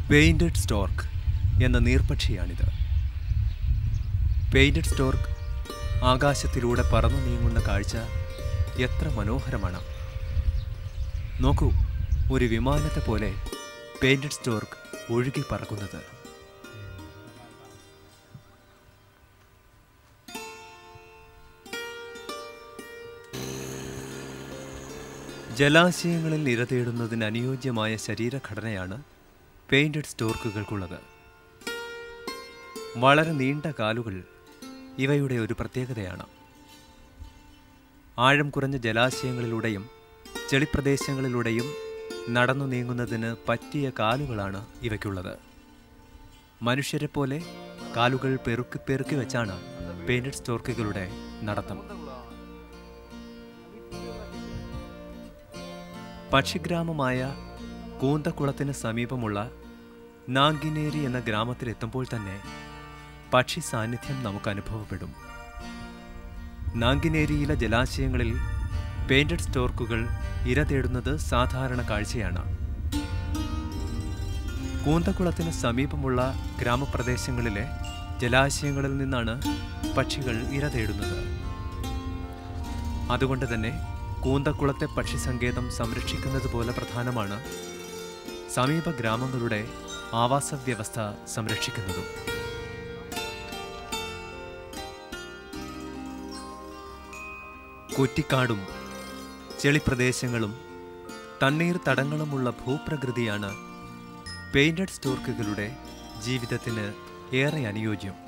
painted stork എന്ന നീർപക്ഷിയാണിത് painted stork ആകാശത്തിലൂടെ പറന്നു നീങ്ങുന്ന കാഴ്ച എത്ര മനോഹരമാണ് നോക്കൂ ഒരു വിമാനത്തെ പോലെ പെയിന്റഡ് സ്റ്റോർക്ക് ഒഴുകി പറക്കുന്നത് ജലാശയങ്ങളിൽ ഇരതേടുന്നതിന് അനുയോജ്യമായ ശരീരഘടനയാണ് പെയിന്റഡ് സ്റ്റോർക്കുകൾക്കുള്ളത് വളരെ നീണ്ട കാലുകൾ ഇവയുടെ ഒരു പ്രത്യേകതയാണ് ആഴം കുറഞ്ഞ ജലാശയങ്ങളിലൂടെയും ചെളിപ്രദേശങ്ങളിലൂടെയും നടന്നു നീങ്ങുന്നതിന് പറ്റിയ കാലുകളാണ് ഇവയ്ക്കുള്ളത് മനുഷ്യരെ പോലെ കാലുകൾ പെറുക്കി പെറുക്കി വെച്ചാണ് പെയിന്റഡ് സ്റ്റോർക്കുകളുടെ നടത്തം പക്ഷിഗ്രാമമായ കൂന്തക്കുളത്തിന് സമീപമുള്ള നാങ്കിനേരി എന്ന ഗ്രാമത്തിലെത്തുമ്പോൾ തന്നെ പക്ഷി സാന്നിധ്യം നമുക്ക് അനുഭവപ്പെടും നാങ്കിനേരിയിലെ ജലാശയങ്ങളിൽ പെയിന്റഡ് സ്റ്റോർക്കുകൾ ഇര തേടുന്നത് സാധാരണ കാഴ്ചയാണ് കൂന്തക്കുളത്തിന് സമീപമുള്ള ഗ്രാമപ്രദേശങ്ങളിലെ ജലാശയങ്ങളിൽ നിന്നാണ് പക്ഷികൾ ഇര തേടുന്നത് അതുകൊണ്ട് തന്നെ കൂന്തക്കുളത്തെ പക്ഷി സങ്കേതം സംരക്ഷിക്കുന്നത് പോലെ പ്രധാനമാണ് സമീപ ഗ്രാമങ്ങളുടെ ആവാസ വ്യവസ്ഥ സംരക്ഷിക്കുന്നതും കുറ്റിക്കാടും ചെളിപ്രദേശങ്ങളും തണ്ണീർ തടങ്ങളുമുള്ള ഭൂപ്രകൃതിയാണ് പെയിന്റഡ് സ്റ്റോർക്കുകളുടെ ജീവിതത്തിന് ഏറെ അനുയോജ്യം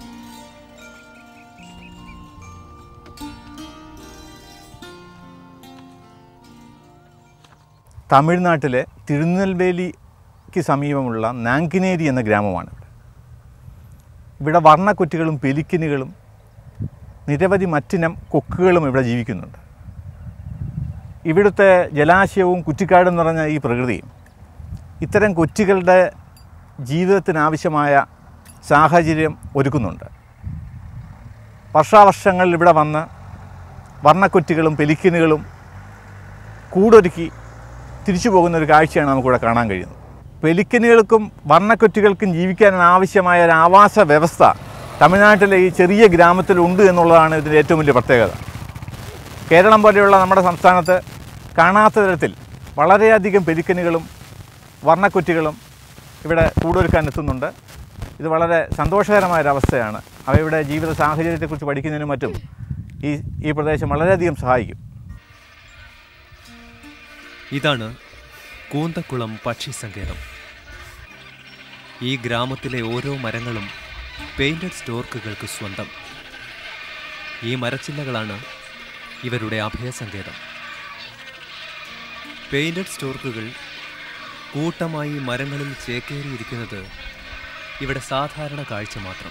തമിഴ്നാട്ടിലെ തിരുനെൽവേലിക്ക് സമീപമുള്ള നാങ്കിനേരി എന്ന ഗ്രാമമാണ് ഇവിടെ ഇവിടെ വർണ്ണക്കുറ്റികളും പെലിക്കിനുകളും നിരവധി മറ്റിനം കൊക്കുകളും ഇവിടെ ജീവിക്കുന്നുണ്ട് ഇവിടുത്തെ ജലാശയവും കുറ്റിക്കാടും നിറഞ്ഞ ഈ പ്രകൃതിയും ഇത്തരം കൊച്ചുകളുടെ ജീവിതത്തിനാവശ്യമായ സാഹചര്യം ഒരുക്കുന്നുണ്ട് വർഷാവർഷങ്ങളിൽ ഇവിടെ വന്ന് വർണ്ണക്കുറ്റികളും പെലിക്കിനുകളും കൂടൊരുക്കി തിരിച്ചു പോകുന്ന ഒരു കാഴ്ചയാണ് നമുക്കിവിടെ കാണാൻ കഴിയുന്നത് പെലിക്കനുകൾക്കും വർണ്ണക്കൊറ്റുകൾക്കും ജീവിക്കാൻ ആവശ്യമായ ഒരു ആവാസ വ്യവസ്ഥ തമിഴ്നാട്ടിലെ ഈ ചെറിയ ഗ്രാമത്തിലുണ്ട് എന്നുള്ളതാണ് ഇതിൻ്റെ ഏറ്റവും വലിയ പ്രത്യേകത കേരളം പോലെയുള്ള നമ്മുടെ സംസ്ഥാനത്ത് കാണാത്ത തരത്തിൽ വളരെയധികം പെലിക്കനുകളും വർണ്ണക്കുറ്റികളും ഇവിടെ കൂടൊരുക്കാൻ എത്തുന്നുണ്ട് ഇത് വളരെ സന്തോഷകരമായ ഒരു അവസ്ഥയാണ് അവയുടെ ജീവിത സാഹചര്യത്തെക്കുറിച്ച് പഠിക്കുന്നതിനും മറ്റും ഈ ഈ പ്രദേശം വളരെയധികം സഹായിക്കും ഇതാണ് കൂന്തക്കുളം പക്ഷി സങ്കേതം ഈ ഗ്രാമത്തിലെ ഓരോ മരങ്ങളും പെയിന്റഡ് സ്റ്റോർക്കുകൾക്ക് സ്വന്തം ഈ മരച്ചില്ലകളാണ് ഇവരുടെ അഭയസങ്കേതം പെയിന്റഡ് സ്റ്റോർക്കുകൾ കൂട്ടമായി മരങ്ങളിൽ ചേക്കേറിയിരിക്കുന്നത് ഇവിടെ സാധാരണ കാഴ്ച മാത്രം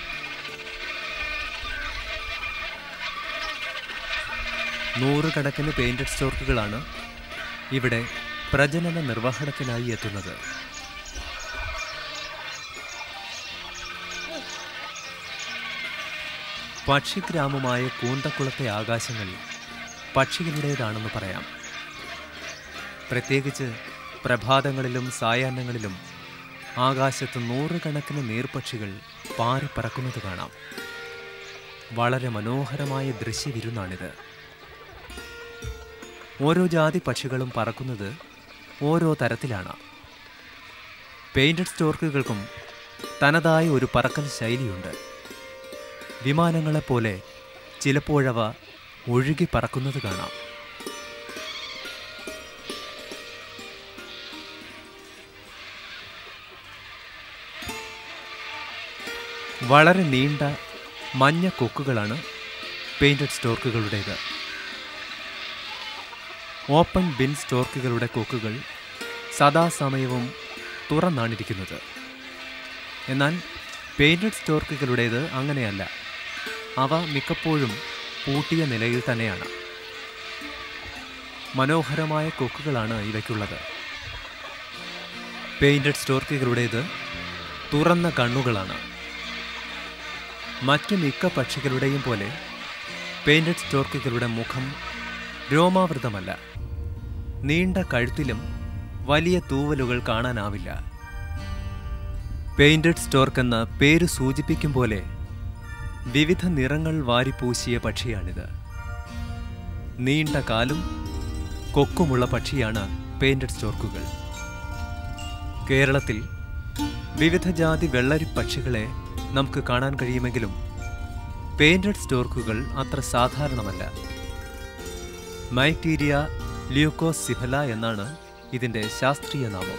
നൂറുകണക്കിന് പെയിന്റഡ് സ്റ്റോർക്കുകളാണ് ഇവിടെ പ്രജനന നിർവഹണത്തിനായി എത്തുന്നത് പക്ഷിഗ്രാമമായ കൂന്തക്കുളത്തെ ആകാശങ്ങൾ പക്ഷികളുടേതാണെന്ന് പറയാം പ്രത്യേകിച്ച് പ്രഭാതങ്ങളിലും സായാഹ്നങ്ങളിലും ആകാശത്ത് നൂറുകണക്കിന് നീർപക്ഷികൾ പാറിപ്പറക്കുന്നത് കാണാം വളരെ മനോഹരമായ ദൃശ്യവിരുന്നാണിത് ഓരോ ജാതി പക്ഷികളും പറക്കുന്നത് ഓരോ തരത്തിലാണ് പെയിന്റഡ് സ്റ്റോർക്കുകൾക്കും തനതായ ഒരു പറക്കൽ ശൈലിയുണ്ട് വിമാനങ്ങളെപ്പോലെ ചിലപ്പോഴവ ഒഴുകി പറക്കുന്നത് കാണാം വളരെ നീണ്ട മഞ്ഞ കൊക്കുകളാണ് പെയിന്റഡ് സ്റ്റോർക്കുകളുടേത് ഓപ്പൺ ബിൻ സ്റ്റോർക്കുകളുടെ കൊക്കുകൾ സദാസമയവും തുറന്നാണിരിക്കുന്നത് എന്നാൽ പെയിന്റഡ് സ്റ്റോർക്കുകളുടേത് അങ്ങനെയല്ല അവ മിക്കപ്പോഴും പൂട്ടിയ നിലയിൽ തന്നെയാണ് മനോഹരമായ കൊക്കുകളാണ് ഇവയ്ക്കുള്ളത് പെയിന്റഡ് സ്റ്റോർക്കുകളുടേത് തുറന്ന കണ്ണുകളാണ് മറ്റു മിക്ക പക്ഷികളുടെയും പോലെ പെയിന്റഡ് സ്റ്റോർക്കുകളുടെ മുഖം രോമാവൃതമല്ല നീണ്ട കഴുത്തിലും വലിയ തൂവലുകൾ കാണാനാവില്ല പെയിന്റഡ് സ്റ്റോർക്ക് എന്ന പേര് സൂചിപ്പിക്കും പോലെ വിവിധ നിറങ്ങൾ വാരിപ്പൂശിയ പക്ഷിയാണിത് നീണ്ട കാലും കൊക്കുമുള്ള പക്ഷിയാണ് പെയിന്റഡ് സ്റ്റോർക്കുകൾ കേരളത്തിൽ വിവിധ ജാതി വെള്ളരി പക്ഷികളെ നമുക്ക് കാണാൻ കഴിയുമെങ്കിലും പെയിന്റഡ് സ്റ്റോർക്കുകൾ അത്ര സാധാരണമല്ല മൈറ്റീരിയ ലിയോക്കോസിഫല എന്നാണ് ഇതിൻ്റെ ശാസ്ത്രീയ നാമം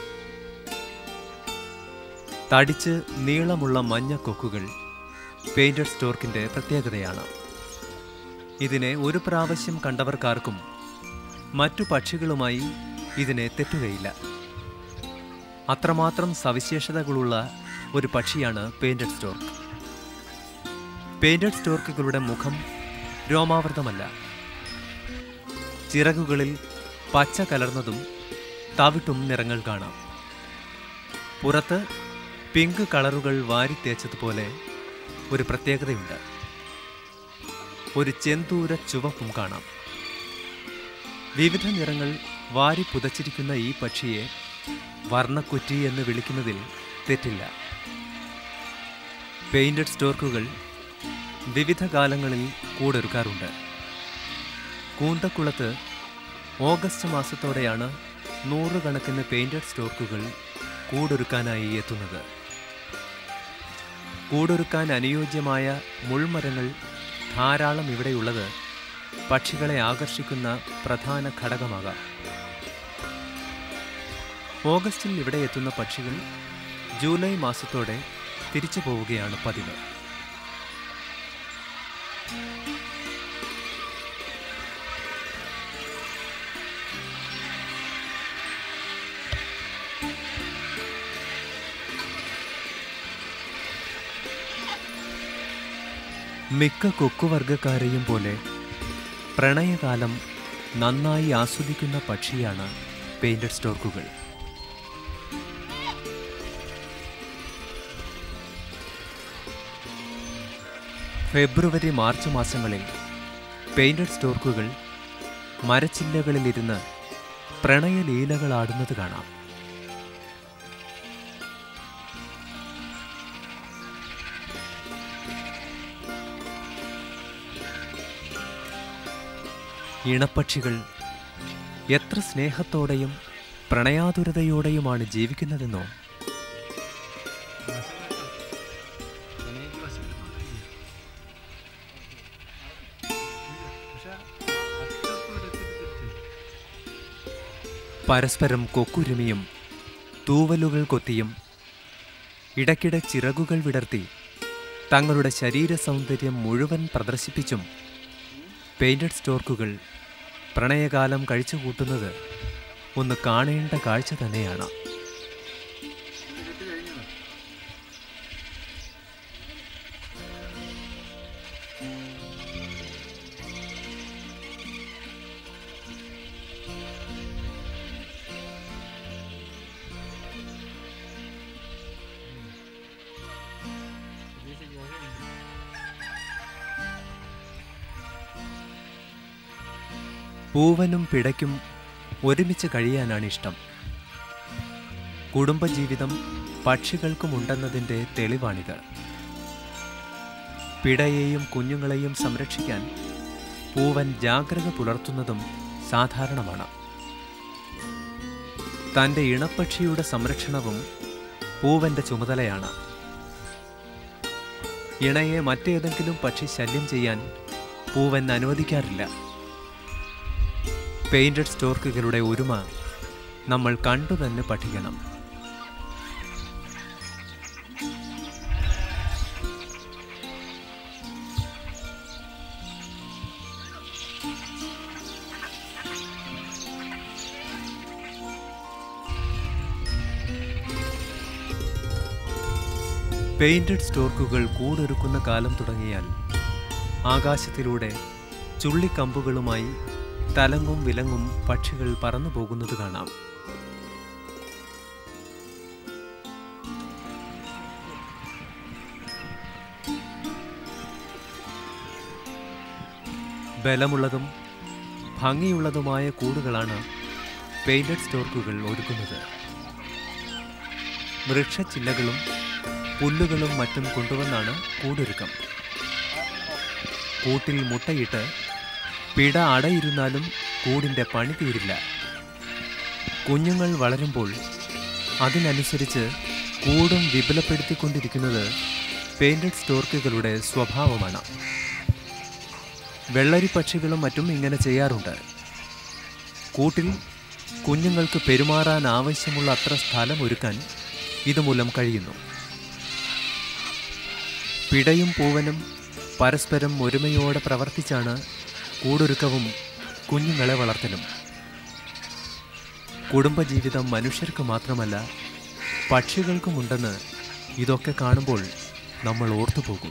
തടിച്ച് നീളമുള്ള മഞ്ഞ കൊക്കുകൾ പെയിന്റഡ് സ്റ്റോർക്കിൻ്റെ പ്രത്യേകതയാണ് ഇതിനെ ഒരു പ്രാവശ്യം കണ്ടവർക്കാർക്കും മറ്റു പക്ഷികളുമായി ഇതിനെ തെറ്റുകയില്ല അത്രമാത്രം സവിശേഷതകളുള്ള ഒരു പക്ഷിയാണ് പെയിന്റഡ് സ്റ്റോർക്ക് പെയിന്റഡ് സ്റ്റോർക്കുകളുടെ മുഖം രോമാവൃതമല്ല ചിറകുകളിൽ പച്ച കലർന്നതും തവിട്ടും നിറങ്ങൾ കാണാം പുറത്ത് പിങ്ക് കളറുകൾ വാരിത്തേച്ചതുപോലെ ഒരു പ്രത്യേകതയുണ്ട് ഒരു ചെന്തൂര ചുവപ്പും കാണാം വിവിധ നിറങ്ങൾ വാരി പുതച്ചിരിക്കുന്ന ഈ പക്ഷിയെ വർണ്ണക്കുറ്റി എന്ന് വിളിക്കുന്നതിൽ തെറ്റില്ല പെയിന്റഡ് സ്റ്റോർക്കുകൾ വിവിധ കാലങ്ങളിൽ കൂടൊരുക്കാറുണ്ട് കൂന്തക്കുളത്ത് ഓഗസ്റ്റ് മാസത്തോടെയാണ് നൂറുകണക്കിന് പെയിന്റഡ് സ്റ്റോർക്കുകൾ കൂടൊരുക്കാനായി എത്തുന്നത് കൂടൊരുക്കാൻ അനുയോജ്യമായ മുൾമരങ്ങൾ ധാരാളം ഇവിടെയുള്ളത് പക്ഷികളെ ആകർഷിക്കുന്ന പ്രധാന ഘടകമാകാം ഓഗസ്റ്റിൽ ഇവിടെ എത്തുന്ന പക്ഷികൾ ജൂലൈ മാസത്തോടെ തിരിച്ചു പോവുകയാണ് പതിവ് മിക്ക കൊക്കുവർഗക്കാരെയും പോലെ പ്രണയകാലം നന്നായി ആസ്വദിക്കുന്ന പക്ഷിയാണ് പെയിന്റഡ് സ്റ്റോർക്കുകൾ ഫെബ്രുവരി മാർച്ച് മാസങ്ങളിൽ പെയിന്റഡ് സ്റ്റോർക്കുകൾ മരച്ചില്ലകളിലിരുന്ന് പ്രണയലീലകളാടുന്നത് കാണാം ഇണപ്പക്ഷികൾ എത്ര സ്നേഹത്തോടെയും പ്രണയാതുരതയോടെയുമാണ് ജീവിക്കുന്നതെന്നോ പരസ്പരം കൊക്കുരുമിയും തൂവലുകൾ കൊത്തിയും ഇടയ്ക്കിടെ ചിറകുകൾ വിടർത്തി തങ്ങളുടെ ശരീര സൗന്ദര്യം മുഴുവൻ പ്രദർശിപ്പിച്ചും പെയിന്റഡ് സ്റ്റോർക്കുകൾ പ്രണയകാലം കഴിച്ചുകൂട്ടുന്നത് ഒന്ന് കാണേണ്ട കാഴ്ച തന്നെയാണ് പൂവനും പിടയ്ക്കും ഒരുമിച്ച് കഴിയാനാണ് ഇഷ്ടം കുടുംബജീവിതം പക്ഷികൾക്കുമുണ്ടെന്നതിൻ്റെ തെളിവാണിത് പിടയെയും കുഞ്ഞുങ്ങളെയും സംരക്ഷിക്കാൻ പൂവൻ ജാഗ്രത പുലർത്തുന്നതും സാധാരണമാണ് തൻ്റെ ഇണപ്പക്ഷിയുടെ സംരക്ഷണവും പൂവന്റെ ചുമതലയാണ് ഇണയെ മറ്റേതെങ്കിലും പക്ഷി ശല്യം ചെയ്യാൻ പൂവൻ അനുവദിക്കാറില്ല പെയിന്റഡ് സ്റ്റോർക്കുകളുടെ ഒരുമ നമ്മൾ കണ്ടു തന്നെ പഠിക്കണം പെയിന്റഡ് സ്റ്റോർക്കുകൾ കൂടൊരുക്കുന്ന കാലം തുടങ്ങിയാൽ ആകാശത്തിലൂടെ ചുള്ളിക്കമ്പുകളുമായി തലങ്ങും വിലങ്ങും പക്ഷികൾ പറന്നു പോകുന്നത് കാണാം ബലമുള്ളതും ഭംഗിയുള്ളതുമായ കൂടുകളാണ് പെയിന്റഡ് സ്റ്റോർക്കുകൾ ഒരുക്കുന്നത് വൃക്ഷച്ചില്ലകളും പുല്ലുകളും മറ്റും കൊണ്ടുവന്നാണ് കൂടൊരുക്കം കൂട്ടിൽ മുട്ടയിട്ട് പിട അടയിരുന്നാലും കൂടിൻ്റെ പണി തീരില്ല കുഞ്ഞുങ്ങൾ വളരുമ്പോൾ അതിനനുസരിച്ച് കൂടും വിപുലപ്പെടുത്തിക്കൊണ്ടിരിക്കുന്നത് പെയിന്റഡ് സ്റ്റോർക്കുകളുടെ സ്വഭാവമാണ് വെള്ളരി പക്ഷികളും മറ്റും ഇങ്ങനെ ചെയ്യാറുണ്ട് കൂട്ടിൽ കുഞ്ഞുങ്ങൾക്ക് പെരുമാറാൻ ആവശ്യമുള്ള അത്ര സ്ഥലം ഒരുക്കാൻ ഇതുമൂലം കഴിയുന്നു പിടയും പൂവനും പരസ്പരം ഒരുമയോടെ പ്രവർത്തിച്ചാണ് കൂടൊരുക്കവും കുഞ്ഞുങ്ങളെ വളർത്തലും കുടുംബജീവിതം മനുഷ്യർക്ക് മാത്രമല്ല പക്ഷികൾക്കുമുണ്ടെന്ന് ഇതൊക്കെ കാണുമ്പോൾ നമ്മൾ ഓർത്തുപോകും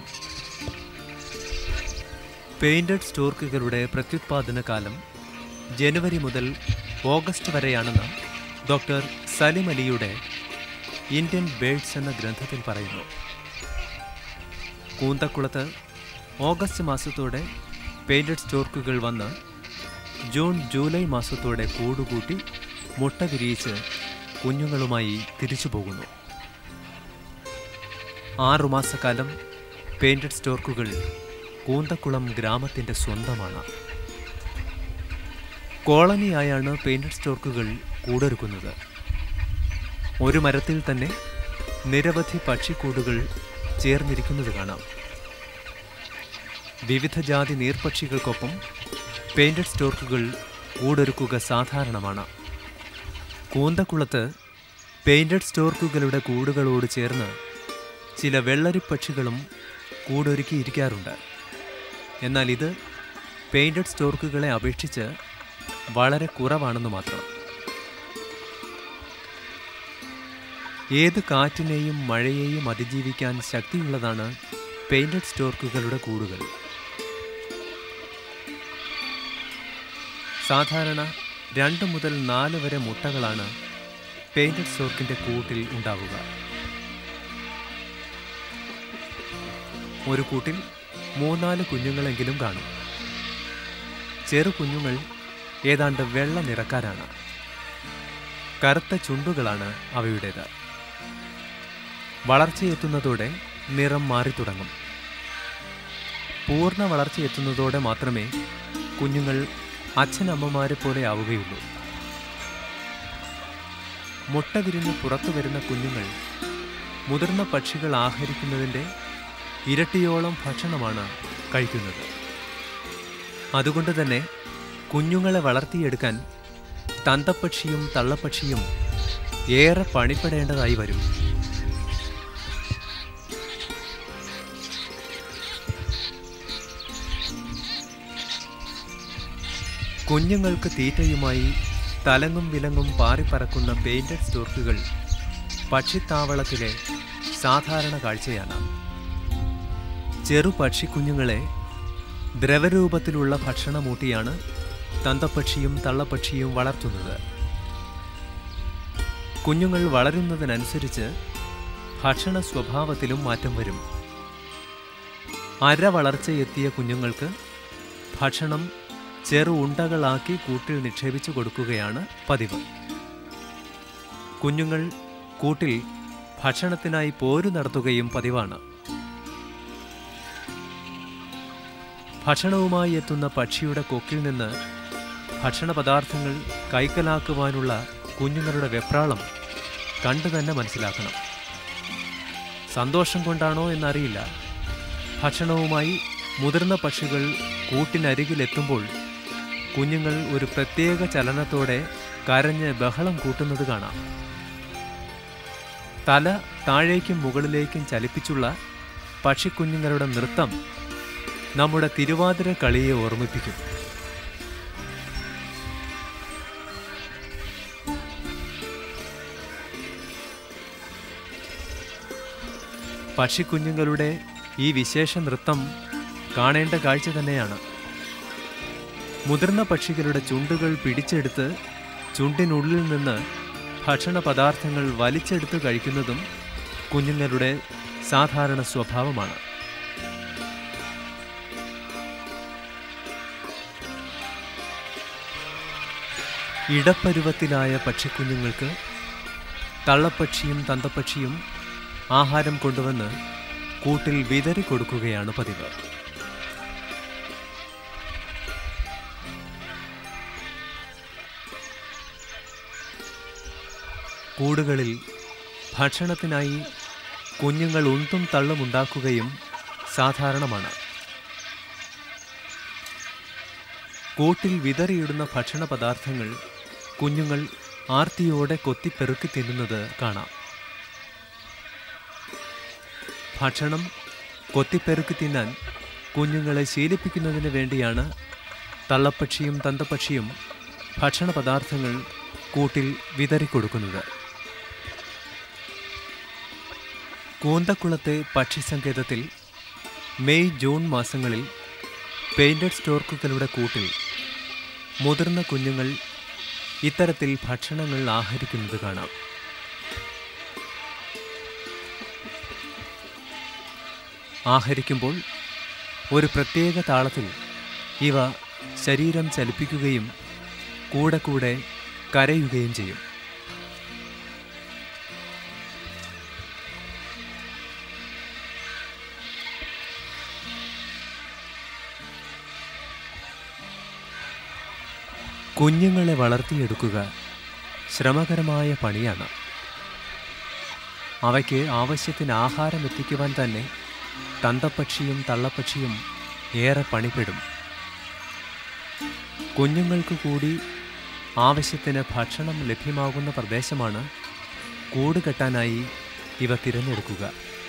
പെയിന്റഡ് സ്റ്റോർക്കുകളുടെ പ്രത്യുത്പാദന കാലം ജനുവരി മുതൽ ഓഗസ്റ്റ് വരെയാണെന്ന് ഡോക്ടർ സലിം അലിയുടെ ഇന്ത്യൻ ബേഡ്സ് എന്ന ഗ്രന്ഥത്തിൽ പറയുന്നു കൂന്തക്കുളത്ത് ഓഗസ്റ്റ് മാസത്തോടെ പെയിന്റഡ് സ്റ്റോർക്കുകൾ വന്ന് ജൂൺ ജൂലൈ മാസത്തോടെ കൂടുകൂട്ടി മുട്ട വിരിയിച്ച് കുഞ്ഞുങ്ങളുമായി തിരിച്ചു പോകുന്നു ആറുമാസക്കാലം പെയിന്റഡ് സ്റ്റോർക്കുകൾ കൂന്തക്കുളം ഗ്രാമത്തിൻ്റെ സ്വന്തമാണ് കോളനിയായാണ് പെയിന്റഡ് സ്റ്റോർക്കുകൾ കൂടൊരുക്കുന്നത് ഒരു മരത്തിൽ തന്നെ നിരവധി പക്ഷിക്കൂടുകൾ ചേർന്നിരിക്കുന്നത് കാണാം വിവിധ ജാതി നീർപക്ഷികൾക്കൊപ്പം പെയിന്റഡ് സ്റ്റോർക്കുകൾ കൂടൊരുക്കുക സാധാരണമാണ് കൂന്തക്കുളത്ത് പെയിന്റഡ് സ്റ്റോർക്കുകളുടെ കൂടുകളോട് ചേർന്ന് ചില വെള്ളരിപ്പക്ഷികളും കൂടൊരുക്കിയിരിക്കാറുണ്ട് എന്നാൽ ഇത് പെയിന്റഡ് സ്റ്റോർക്കുകളെ അപേക്ഷിച്ച് വളരെ കുറവാണെന്ന് മാത്രം ഏത് കാറ്റിനെയും മഴയെയും അതിജീവിക്കാൻ ശക്തിയുള്ളതാണ് പെയിന്റഡ് സ്റ്റോർക്കുകളുടെ കൂടുകൾ സാധാരണ രണ്ട് മുതൽ നാല് വരെ മുട്ടകളാണ് പെയിന്റഡ് സ്റ്റോർക്കിന്റെ കൂട്ടിൽ ഉണ്ടാവുക ഒരു കൂട്ടിൽ മൂന്നാല് കുഞ്ഞുങ്ങളെങ്കിലും കാണും ചെറു കുഞ്ഞുങ്ങൾ ഏതാണ്ട് വെള്ള നിറക്കാരാണ് കറുത്ത ചുണ്ടുകളാണ് അവയുടേത് വളർച്ചയെത്തുന്നതോടെ നിറം മാറി തുടങ്ങും പൂർണ്ണ വളർച്ചയെത്തുന്നതോടെ മാത്രമേ കുഞ്ഞുങ്ങൾ അച്ഛനമ്മമാരെ പോലെ ആവുകയുള്ളൂ മുട്ട വിരിഞ്ഞ് പുറത്തു വരുന്ന കുഞ്ഞുങ്ങൾ മുതിർന്ന പക്ഷികൾ ആഹരിക്കുന്നതിൻ്റെ ഇരട്ടിയോളം ഭക്ഷണമാണ് കഴിക്കുന്നത് അതുകൊണ്ട് തന്നെ കുഞ്ഞുങ്ങളെ വളർത്തിയെടുക്കാൻ തന്തപ്പക്ഷിയും തള്ളപ്പക്ഷിയും ഏറെ പണിപ്പെടേണ്ടതായി വരും കുഞ്ഞുങ്ങൾക്ക് തീറ്റയുമായി തലങ്ങും വിലങ്ങും പാറിപ്പറക്കുന്ന പെയിന്റഡ് സ്റ്റോർക്കുകൾ പക്ഷിത്താവളത്തിലെ സാധാരണ കാഴ്ചയാണ് ചെറു പക്ഷിക്കുഞ്ഞുങ്ങളെ ദ്രവരൂപത്തിലുള്ള ഭക്ഷണമൂട്ടിയാണ് തന്തപ്പക്ഷിയും തള്ളപ്പക്ഷിയും വളർത്തുന്നത് കുഞ്ഞുങ്ങൾ വളരുന്നതിനനുസരിച്ച് ഭക്ഷണ സ്വഭാവത്തിലും മാറ്റം വരും അര വളർച്ചയെത്തിയ കുഞ്ഞുങ്ങൾക്ക് ഭക്ഷണം ചെറു ഉണ്ടകളാക്കി കൂട്ടിൽ നിക്ഷേപിച്ചു കൊടുക്കുകയാണ് പതിവ് കുഞ്ഞുങ്ങൾ കൂട്ടിൽ ഭക്ഷണത്തിനായി പോരു നടത്തുകയും പതിവാണ് ഭക്ഷണവുമായി എത്തുന്ന പക്ഷിയുടെ കൊക്കിൽ നിന്ന് ഭക്ഷണ പദാർത്ഥങ്ങൾ കൈക്കലാക്കുവാനുള്ള കുഞ്ഞുങ്ങളുടെ വെപ്രാളം കണ്ടു തന്നെ മനസ്സിലാക്കണം സന്തോഷം കൊണ്ടാണോ എന്നറിയില്ല ഭക്ഷണവുമായി മുതിർന്ന പക്ഷികൾ കൂട്ടിനരികിലെത്തുമ്പോൾ കുഞ്ഞുങ്ങൾ ഒരു പ്രത്യേക ചലനത്തോടെ കരഞ്ഞ് ബഹളം കൂട്ടുന്നത് കാണാം തല താഴേക്കും മുകളിലേക്കും ചലിപ്പിച്ചുള്ള പക്ഷിക്കുഞ്ഞുങ്ങളുടെ നൃത്തം നമ്മുടെ തിരുവാതിര കളിയെ ഓർമ്മിപ്പിക്കും പക്ഷിക്കുഞ്ഞുങ്ങളുടെ ഈ വിശേഷ നൃത്തം കാണേണ്ട കാഴ്ച തന്നെയാണ് മുതിർന്ന പക്ഷികളുടെ ചുണ്ടുകൾ പിടിച്ചെടുത്ത് ചുണ്ടിനുള്ളിൽ നിന്ന് ഭക്ഷണ പദാർത്ഥങ്ങൾ വലിച്ചെടുത്ത് കഴിക്കുന്നതും കുഞ്ഞുങ്ങളുടെ സാധാരണ സ്വഭാവമാണ് ഇടപ്പരുവത്തിലായ പക്ഷിക്കുഞ്ഞുങ്ങൾക്ക് തള്ളപ്പക്ഷിയും തന്തപ്പക്ഷിയും ആഹാരം കൊണ്ടുവന്ന് കൂട്ടിൽ വിതറി കൊടുക്കുകയാണ് പതിവ് കൂടുകളിൽ ഭക്ഷണത്തിനായി കുഞ്ഞുങ്ങൾ ഉന്തും തള്ളും ഉണ്ടാക്കുകയും സാധാരണമാണ് കൂട്ടിൽ വിതറിയിടുന്ന ഭക്ഷണ പദാർത്ഥങ്ങൾ കുഞ്ഞുങ്ങൾ ആർത്തിയോടെ കൊത്തിപ്പെറുക്കി തിന്നുന്നത് കാണാം ഭക്ഷണം കൊത്തിപ്പെറുക്കി തിന്നാൻ കുഞ്ഞുങ്ങളെ ശീലിപ്പിക്കുന്നതിന് വേണ്ടിയാണ് തള്ളപ്പക്ഷിയും തന്തപ്പക്ഷിയും ഭക്ഷണ പദാർത്ഥങ്ങൾ കൂട്ടിൽ വിതറിക്കൊടുക്കുന്നത് കൂന്തക്കുളത്തെ പക്ഷിസങ്കേതത്തിൽ മെയ് ജൂൺ മാസങ്ങളിൽ പെയിന്റഡ് സ്റ്റോർക്കുകളുടെ കൂട്ടിൽ മുതിർന്ന കുഞ്ഞുങ്ങൾ ഇത്തരത്തിൽ ഭക്ഷണങ്ങൾ ആഹരിക്കുന്നത് കാണാം ആഹരിക്കുമ്പോൾ ഒരു പ്രത്യേക താളത്തിൽ ഇവ ശരീരം ചലിപ്പിക്കുകയും കൂടെ കൂടെ കരയുകയും ചെയ്യും കുഞ്ഞുങ്ങളെ വളർത്തിയെടുക്കുക ശ്രമകരമായ പണിയാണ് അവയ്ക്ക് ആവശ്യത്തിന് ആഹാരം എത്തിക്കുവാൻ തന്നെ തന്തപ്പക്ഷിയും തള്ളപ്പക്ഷിയും ഏറെ പണിപ്പെടും കുഞ്ഞുങ്ങൾക്ക് കൂടി ആവശ്യത്തിന് ഭക്ഷണം ലഭ്യമാകുന്ന പ്രദേശമാണ് കൂട് കെട്ടാനായി ഇവ തിരഞ്ഞെടുക്കുക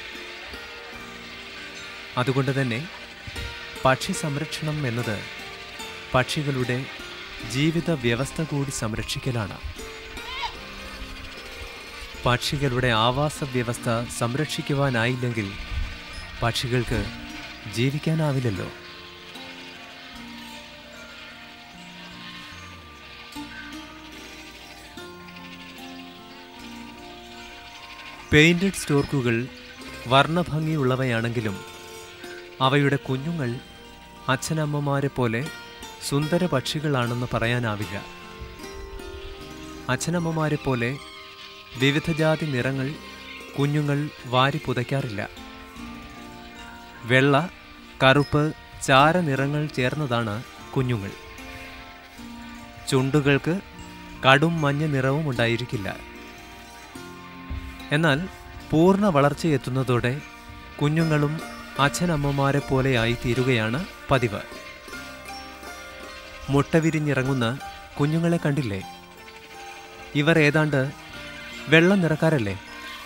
അതുകൊണ്ട് തന്നെ പക്ഷി സംരക്ഷണം എന്നത് പക്ഷികളുടെ ജീവിത വ്യവസ്ഥ കൂടി സംരക്ഷിക്കലാണ് പക്ഷികളുടെ ആവാസ വ്യവസ്ഥ സംരക്ഷിക്കുവാനായില്ലെങ്കിൽ പക്ഷികൾക്ക് ജീവിക്കാനാവില്ലല്ലോ പെയിന്റഡ് സ്റ്റോർക്കുകൾ വർണ്ണഭംഗിയുള്ളവയാണെങ്കിലും അവയുടെ കുഞ്ഞുങ്ങൾ അച്ഛനമ്മമാരെ പോലെ സുന്ദര പക്ഷികളാണെന്ന് പറയാനാവില്ല അച്ഛനമ്മമാരെ പോലെ വിവിധ ജാതി നിറങ്ങൾ കുഞ്ഞുങ്ങൾ വാരി പുതയ്ക്കാറില്ല വെള്ള കറുപ്പ് ചാര നിറങ്ങൾ ചേർന്നതാണ് കുഞ്ഞുങ്ങൾ ചുണ്ടുകൾക്ക് കടും മഞ്ഞ നിറവും ഉണ്ടായിരിക്കില്ല എന്നാൽ പൂർണ്ണ വളർച്ചയെത്തുന്നതോടെ കുഞ്ഞുങ്ങളും അച്ഛനമ്മമാരെ പോലെയായി തീരുകയാണ് പതിവ് മുട്ട വിരിഞ്ഞിറങ്ങുന്ന കുഞ്ഞുങ്ങളെ കണ്ടില്ലേ ഇവർ ഏതാണ്ട് വെള്ളം നിറക്കാരല്ലേ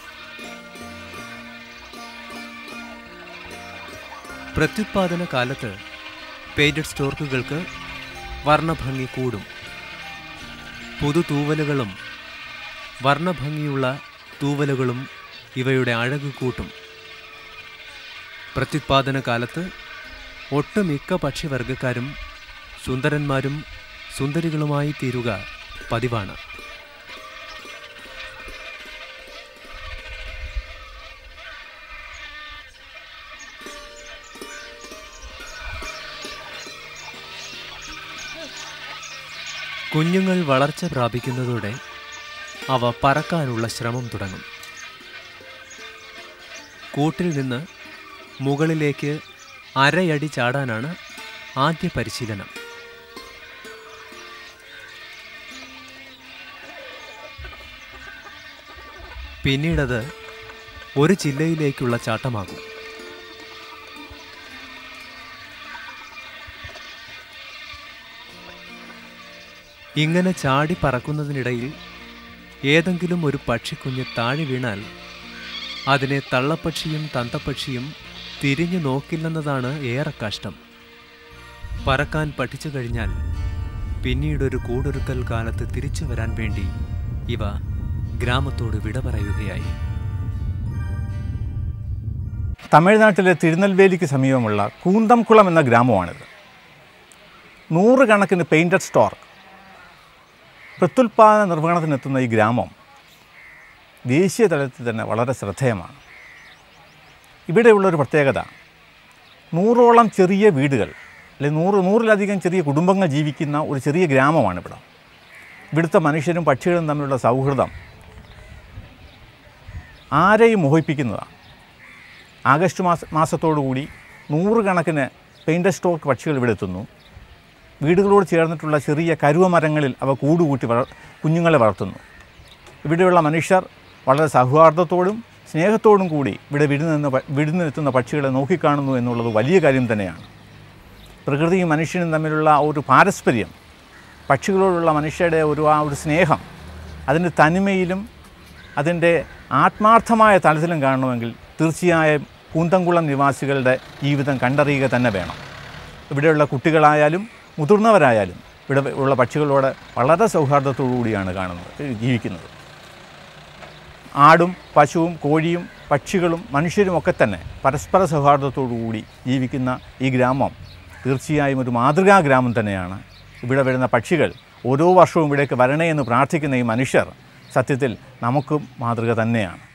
പ്രത്യുത്പാദന കാലത്ത് പെയിന്റഡ് സ്റ്റോർക്കുകൾക്ക് വർണ്ണഭംഗി കൂടും പുതുതൂവലുകളും വർണ്ണഭംഗിയുള്ള തൂവലുകളും ഇവയുടെ അഴക് കൂട്ടും പ്രത്യുത്പാദന കാലത്ത് ഒട്ടുമിക്ക പക്ഷിവർഗക്കാരും സുന്ദരന്മാരും സുന്ദരികളുമായി തീരുക പതിവാണ് കുഞ്ഞുങ്ങൾ വളർച്ച പ്രാപിക്കുന്നതോടെ അവ പറക്കാനുള്ള ശ്രമം തുടങ്ങും കൂട്ടിൽ നിന്ന് മുകളിലേക്ക് അരയടി ചാടാനാണ് ആദ്യ പരിശീലനം പിന്നീടത് ഒരു ചില്ലയിലേക്കുള്ള ചാട്ടമാകും ഇങ്ങനെ ചാടി പറക്കുന്നതിനിടയിൽ ഏതെങ്കിലും ഒരു പക്ഷിക്കുഞ്ഞ് താഴെ വീണാൽ അതിനെ തള്ളപ്പക്ഷിയും തന്തപ്പക്ഷിയും തിരിഞ്ഞു നോക്കില്ലെന്നതാണ് ഏറെ കഷ്ടം പറക്കാൻ പഠിച്ചു കഴിഞ്ഞാൽ പിന്നീടൊരു കൂടൊരുക്കൽ കാലത്ത് തിരിച്ചു വരാൻ വേണ്ടി ഇവ ഗ്രാമത്തോട് വിട പറയുകയായി തമിഴ്നാട്ടിലെ തിരുനെൽവേലിക്ക് സമീപമുള്ള കൂന്തംകുളം എന്ന ഗ്രാമമാണിത് നൂറുകണക്കിന് പെയിൻറ്റഡ് സ്റ്റോർ പ്രത്യുൽപാദന നിർവഹണത്തിനെത്തുന്ന ഈ ഗ്രാമം ദേശീയ തലത്തിൽ തന്നെ വളരെ ശ്രദ്ധേയമാണ് ഇവിടെയുള്ളൊരു പ്രത്യേകത നൂറോളം ചെറിയ വീടുകൾ അല്ലെങ്കിൽ നൂറ് നൂറിലധികം ചെറിയ കുടുംബങ്ങൾ ജീവിക്കുന്ന ഒരു ചെറിയ ഗ്രാമമാണ് ഇവിടെ ഇവിടുത്തെ മനുഷ്യരും പക്ഷികളും തമ്മിലുള്ള സൗഹൃദം ആരെയും മോഹിപ്പിക്കുന്നതാണ് ആഗസ്റ്റ് മാസ മാസത്തോടുകൂടി നൂറുകണക്കിന് പെയിൻ്റ് സ്റ്റോക്ക് പക്ഷികൾ ഇവിടെ എത്തുന്നു വീടുകളോട് ചേർന്നിട്ടുള്ള ചെറിയ കരുവ മരങ്ങളിൽ അവ കൂടുകൂട്ടി വളർ കുഞ്ഞുങ്ങളെ വളർത്തുന്നു ഇവിടെയുള്ള മനുഷ്യർ വളരെ സൗഹാർദ്ദത്തോടും സ്നേഹത്തോടും കൂടി ഇവിടെ വിരുന്ന് പ- വിരുന്നെത്തുന്ന പക്ഷികളെ നോക്കിക്കാണുന്നു എന്നുള്ളത് വലിയ കാര്യം തന്നെയാണ് പ്രകൃതിയും മനുഷ്യനും തമ്മിലുള്ള ആ ഒരു പാരസ്പര്യം പക്ഷികളോടുള്ള മനുഷ്യരുടെ ഒരു ആ ഒരു സ്നേഹം അതിൻ്റെ തനിമയിലും അതിൻ്റെ ആത്മാർത്ഥമായ തലത്തിലും കാണണമെങ്കിൽ തീർച്ചയായും കൂന്തംകുളം നിവാസികളുടെ ജീവിതം കണ്ടറിയുക തന്നെ വേണം ഇവിടെയുള്ള കുട്ടികളായാലും മുതിർന്നവരായാലും ഇവിടെ ഉള്ള പക്ഷികളോട് വളരെ സൗഹാർദ്ദത്തോടു കൂടിയാണ് കാണുന്നത് ജീവിക്കുന്നത് ആടും പശുവും കോഴിയും പക്ഷികളും മനുഷ്യരും ഒക്കെ തന്നെ പരസ്പര സൗഹാർദ്ദത്തോടു കൂടി ജീവിക്കുന്ന ഈ ഗ്രാമം തീർച്ചയായും ഒരു മാതൃകാ ഗ്രാമം തന്നെയാണ് ഇവിടെ വരുന്ന പക്ഷികൾ ഓരോ വർഷവും ഇവിടേക്ക് വരണേ എന്ന് പ്രാർത്ഥിക്കുന്ന ഈ മനുഷ്യർ സത്യത്തിൽ നമുക്കും മാതൃക തന്നെയാണ്